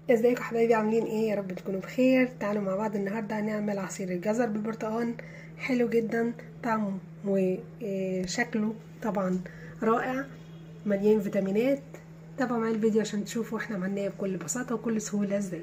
ازيكم حبايبي عاملين ايه يا رب تكونوا بخير تعالوا مع بعض النهارده هنعمل عصير الجزر بالبرتقال حلو جدا طعمه وشكله طبعا رائع مليان فيتامينات تابعوا معايا الفيديو عشان تشوفوا احنا عملناه بكل بساطه وكل سهوله ازاي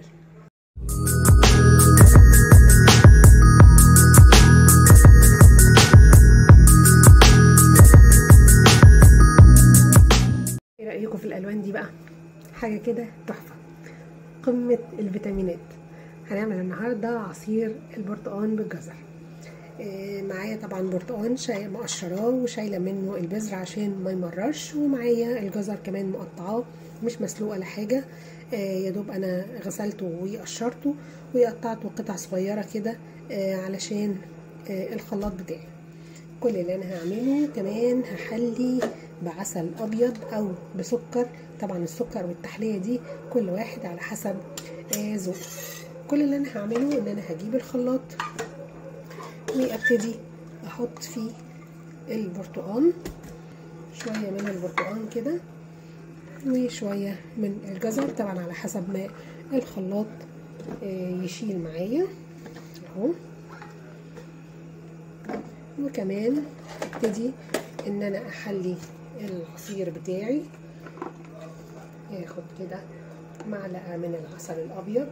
ايه رايكم في الالوان دي بقى حاجه كده تحفه قمه الفيتامينات هنعمل النهارده عصير البرتقال بالجزر إيه معايا طبعا برتقال شاي مقشراه وشايله منه البذر عشان ما يمررش ومعايا الجزر كمان مقطعاه مش مسلوق ولا حاجه إيه يا دوب انا غسلته وقشرته وقطعته قطع صغيره كده إيه علشان الخلاط بتاعي كل اللي انا هعمله كمان هحلي بعسل ابيض او بسكر طبعا السكر والتحليه دي كل واحد على حسب ذوقه كل اللي انا هعمله ان انا هجيب الخلاط وابتدي احط فيه البرتقال شويه من البرتقال كده وشويه من الجزر طبعا على حسب ما الخلاط يشيل معايا اهو وكمان ابتدي ان انا احلي العصير بتاعي ياخد كده معلقه من العسل الابيض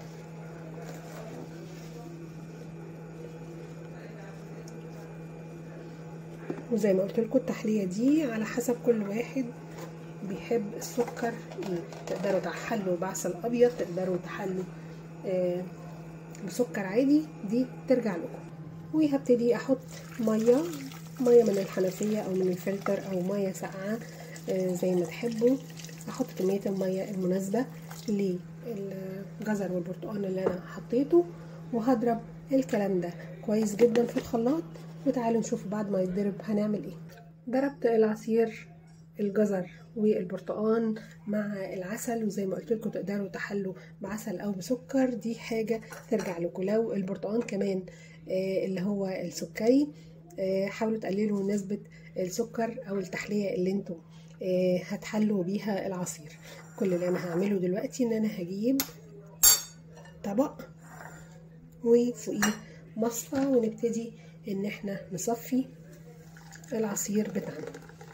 وزي ما قلت لكم التحليه دي على حسب كل واحد بيحب السكر ايه تقدروا تحلوا بعسل ابيض تقدروا تحلوا آه بسكر عادي دي ترجع لكم وهبتدي احط ميه ميه من الحنفيه او من الفلتر او ميه ساقعه آه زي ما تحبوا احط كميه الميه المناسبه للجزر والبرتقال اللي انا حطيته وهضرب الكلام ده كويس جدا في الخلاط وتعالوا نشوف بعد ما يتضرب هنعمل ايه ضربت العصير الجزر والبرتقال مع العسل وزي ما قلت لكم تقدروا تحلوا بعسل او بسكر دي حاجه ترجع لكم لو البرتقال كمان آه اللي هو السكري آه حاولوا تقللوا نسبه السكر او التحليه اللي انتم آه هتحلوا بيها العصير كل اللي انا هعمله دلوقتي ان انا هجيب طبق وفوقيه مصفى ونبتدي ان احنا نصفي العصير بتاعنا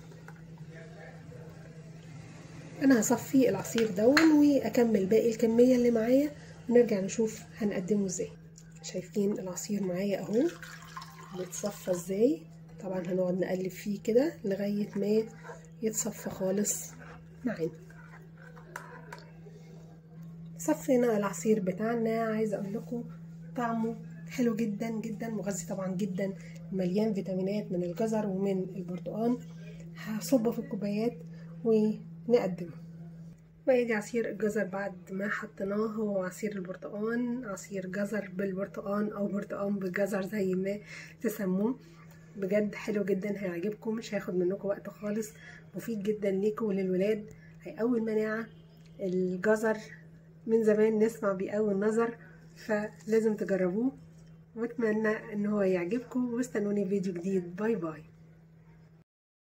انا هصفي العصير دون واكمل باقي الكميه اللي معايا ونرجع نشوف هنقدمه ازاي شايفين العصير معايا اهو بيتصفى ازاي طبعا هنقعد نقلب فيه كده لغايه ما يتصفى خالص معانا صفينا العصير بتاعنا عايزه اقول لكم طعمه حلو جدا جدا مغذي طبعا جدا مليان فيتامينات من الجزر ومن البرتقال هصبه في الكوبايات ونقدمه وادي عصير الجزر بعد ما حطيناه هو عصير البرتقال عصير جزر بالبرتقال او برتقال بالجزر زي ما تسموه بجد حلو جدا هيعجبكم مش هياخد منكم وقت خالص مفيد جدا ليكم وللولاد هيقوي المناعه الجزر من زمان نسمع بيقوي النظر فلازم تجربوه واتمنى ان هو يعجبكم واستنوني فيديو جديد باي باي